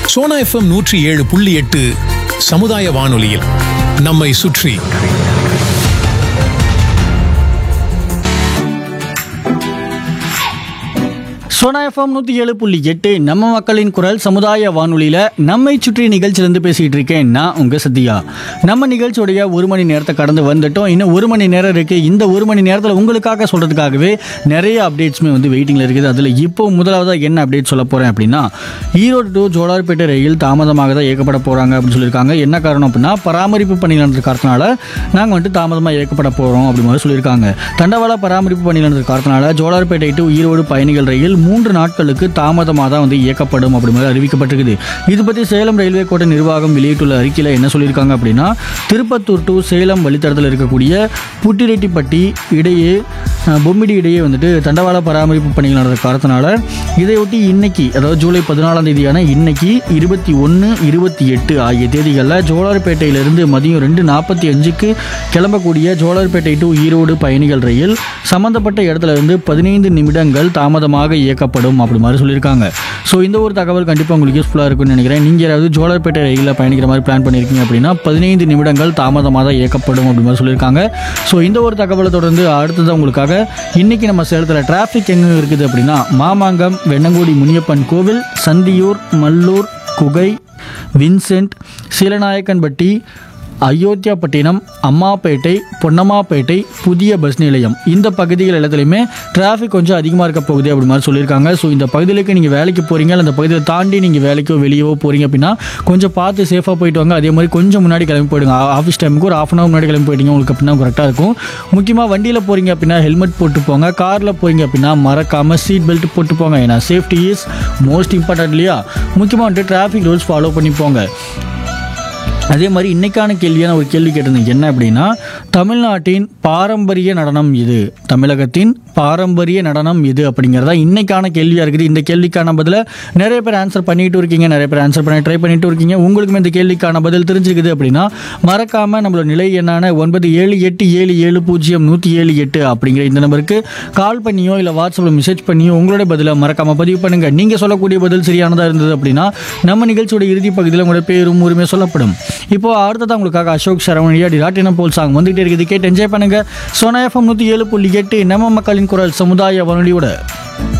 Sona FM நூற்றி ஏழு புள்ளி எட்டு சமுதாய வானொலியில் நம்மை சுற்றி சோனா எஃப்எம் நூற்றி ஏழு புள்ளி எட்டு நம்ம மக்களின் குரல் சமுதாய வானொலியில் நம்மை சுற்றி நிகழ்ச்சியிலேருந்து பேசிகிட்டு இருக்கேன் நான் உங்கள் சத்யா நம்ம நிகழ்ச்சியோடைய ஒரு மணி நேரத்தை கடந்து வந்துட்டோம் இன்னும் ஒரு மணி நேரம் இருக்குது இந்த ஒரு மணி நேரத்தில் உங்களுக்காக சொல்கிறதுக்காகவே நிறைய அப்டேட்ஸுமே வந்து வெயிட்டிங்கில் இருக்குது அதில் இப்போ முதலாவதாக என்ன அப்டேட் சொல்ல போகிறேன் அப்படின்னா ஈரோடு டு ஜோலார்பேட்டை ரயில் தாமதமாக தான் இயக்கப்பட போகிறாங்க அப்படின்னு சொல்லியிருக்காங்க என்ன காரணம் அப்படின்னா பராமரிப்பு பணியில் நடந்த காரணத்தினால நாங்கள் வந்துட்டு தாமதமாக இயக்கப்பட போகிறோம் அப்படி மாதிரி சொல்லியிருக்காங்க தண்டவாள பராமரிப்பு பணியில் நடந்த காரணத்தினால ஜோலார்பேட்டை டு ஈரோடு பயணிகள் ரயில் மூன்று நாட்களுக்கு தாமதமாக தான் வந்து இயக்கப்படும் அப்படி மாதிரி அறிவிக்கப்பட்டிருக்குது இது பற்றி சேலம் ரயில்வே கோட்ட நிர்வாகம் வெளியிட்டுள்ள அறிக்கையில் என்ன சொல்லியிருக்காங்க அப்படின்னா திருப்பத்தூர் டு சேலம் வழித்தடத்தில் இருக்கக்கூடிய புட்டிரெட்டிப்பட்டி இடையே அஹ், பொம்மிடி இடையே வந்துட்டு தண்டவாள பராமரிப்பு பணிகள் நடந்த காரணத்தினால இதையொட்டி இன்னைக்கு அதாவது ஜூலை பதினாலாம் தேதியான இன்னைக்கு இருபத்தி ஒன்று இருபத்தி எட்டு ஆகிய தேதிகளில் ஜோலார்பேட்டையிலிருந்து மதியம் ரெண்டு நாற்பத்தி அஞ்சுக்கு கிளம்பக்கூடிய ஜோலார்பேட்டை டு ஈரோடு பயணிகள் ரயில் சம்பந்தப்பட்ட இடத்துல இருந்து பதினைந்து நிமிடங்கள் தாமதமாக இயக்கப்படும் அப்படி மாதிரி சொல்லியிருக்காங்க ஸோ இந்த ஒரு தகவல் கண்டிப்பாக உங்களுக்கு யூஸ்ஃபுல்லாக இருக்கும்னு நினைக்கிறேன் நீங்கள் யாராவது ஜோலார்பேட்டை ரயிலில் பயணிக்கிற மாதிரி பிளான் பண்ணியிருக்கீங்க அப்படின்னா பதினைந்து நிமிடங்கள் தாமதமாக தான் இயக்கப்படும் அப்படி மாதிரி சொல்லியிருக்காங்க ஸோ இந்த ஒரு தகவலை தொடர்ந்து அடுத்தது உங்களுக்காக இன்னைக்கு நம்ம சேலத்தில் டிராஃபிக் எங்கே இருக்குது அப்படின்னா மாமாங்கம் வெண்ணங்குடி முனியப்பன் கோவில் சந்தியூர் மல்லூர் குகை வின்சென்ட் சீலநாயக்கன்பட்டி அயோத்தியாப்பட்டினம் அம்மாப்பேட்டை பொன்னம்மாப்பேட்டை புதிய பஸ் நிலையம் இந்த பகுதிகள் எல்லாத்துலேயுமே டிராஃபிக் கொஞ்சம் அதிகமாக இருக்க போகுது அப்படி மாதிரி சொல்லியிருக்காங்க ஸோ இந்த பகுதிகளுக்கு நீங்கள் வேலைக்கு போகிறீங்க இல்லை அந்த பகுதியை தாண்டி நீங்கள் வேலைக்கோ வெளியவோ போகிறீங்க அப்படின்னா கொஞ்சம் பார்த்து சேஃபாக போயிட்டு வாங்க அதே மாதிரி கொஞ்சம் முன்னாடி கிளம்பி போயிடுங்க ஆஃபீஸ் டைமுக்கு ஒரு ஆஃப் அன் ஹவர் முன்னாடி கிளம்பி போயிட்டீங்க உங்களுக்கு அப்படின்னா கரெக்டாக இருக்கும் முக்கியமாக வண்டியில் போகிறீங்க அப்படின்னா ஹெல்மெட் போட்டு போங்க காரில் போகிறீங்க அப்படின்னா மறக்காமல் சீட் பெல்ட் போட்டு போங்க ஏன்னா சேஃப்டி இஸ் மோஸ்ட் இம்பார்ட்டன்ட் இல்லையா முக்கியமாக வந்துட்டு டிராஃபிக் ரூல்ஸ் ஃபாலோ பண்ணி போங்க அதே மாதிரி இன்னைக்கான கேள்வியான ஒரு கேள்வி கேட்டிருந்தேன் என்ன அப்படின்னா தமிழ்நாட்டின் பாரம்பரிய நடனம் இது தமிழகத்தின் பாரம்பரிய நடனம் இது அப்படிங்கிறதா இன்னைக்கான கேள்வியாக இருக்குது இந்த கேள்விக்கான பதிலை நிறைய பேர் ஆன்சர் பண்ணிட்டு இருக்கீங்க நிறைய பேர் ஆன்சர் பண்ணி ட்ரை பண்ணிட்டு இருக்கீங்க உங்களுக்குமே இந்த கேள்விக்கான பதில் தெரிஞ்சுக்குது அப்படின்னா மறக்காமல் நம்மளோட நிலை என்னான ஒன்பது ஏழு எட்டு ஏழு ஏழு பூஜ்ஜியம் நூற்றி ஏழு எட்டு அப்படிங்கிற இந்த நம்பருக்கு கால் பண்ணியோ இல்லை வாட்ஸ்அப்பில் மெசேஜ் பண்ணியோ உங்களுடைய பதிலை மறக்காமல் பதிவு பண்ணுங்கள் நீங்கள் சொல்லக்கூடிய பதில் சரியானதாக இருந்தது அப்படின்னா நம்ம நிகழ்ச்சியோட இறுதி பகுதியில் உங்களோட பேரும் உரிமை சொல்லப்படும் இப்போ அடுத்ததான் உங்களுக்காக அசோக் சரவணியா டிராட்டினம் போல் சாங் வந்துகிட்டே இருக்குது கேட்டு என்ஜாய் பண்ணுங்க சோனா எஃப்எம் நூற்றி ஏழு புள்ளி எட்டு நம்ம மக்களின் குரல் சமுதாய வானொலியோட